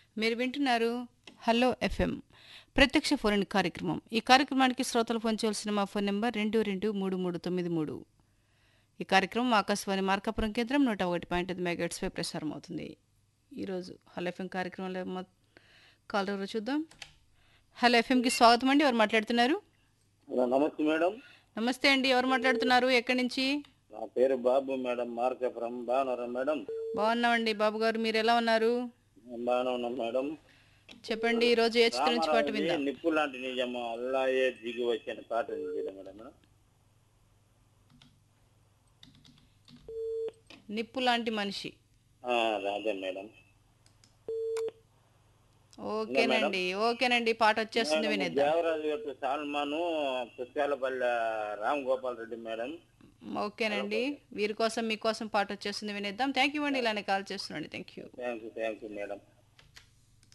మీరు వింటున్నారు hello FM ప్రత్యక్ష ఫోన్ కార్యక్రమం ఈ కార్యక్రమానికి శ్రోతలు ఫోన్ చేయాల్సిన మా ఫోన్ నెంబర్ రెండు రెండు మూడు మూడు తొమ్మిది మూడు ఈ కార్యక్రమం ఆకాశవాణి మార్కాపురం కేంద్రం నూట ఒకటి పాయింట్ ఐదు మెగాట్స్పై ప్రసారం అవుతుంది ఈరోజు హలో ఎఫ్ఎం కార్యక్రమంలో మొ- కాల్ ఎవరో చూద్దాం హలో ఎఫ్ఎంకి స్వాగతం అండి ఎవరు మాట్లాడుతున్నారు హలో నమస్తే మేడం నమస్తే అండి ఎవరు మాట్లాడుతున్నారు ఎక్కడి నుంచి నా పేరు బాబు మేడం మార్కాపురం బాగున్నారా మేడం బాగున్నామండి బాబు గారు మీరు ఎలా ఉన్నారు నేను బాగానే ఉన్నాం మేడం చెప్పండి ఈరోజు ఏ చిత్రం నుంచి పాట రామారావుది విందాం నిప్పు లాంటి నిజము అల్లాయే దిగి వచ్చిన పాట ఉంది కదా మేడం నిప్పు లాంటి మనిషి ఆ, రాజా మేడం ఓకేనండి ఓకేనండి పాట వచ్చేస్తుంది వినేద్దాం దేవరాజు గారు సాల్మాను పుష్కాలపల్లి రామ్ గోపాల్ రెడ్డి మేడం ఓకేనండి వీరి కోసం మీకోసం పాట వచ్చేస్తుంది వినేద్దాం థ్యాంక్ యూ అండి ఇలానే కాల్ చేస్తున్నాండి thank you thank you thank you madam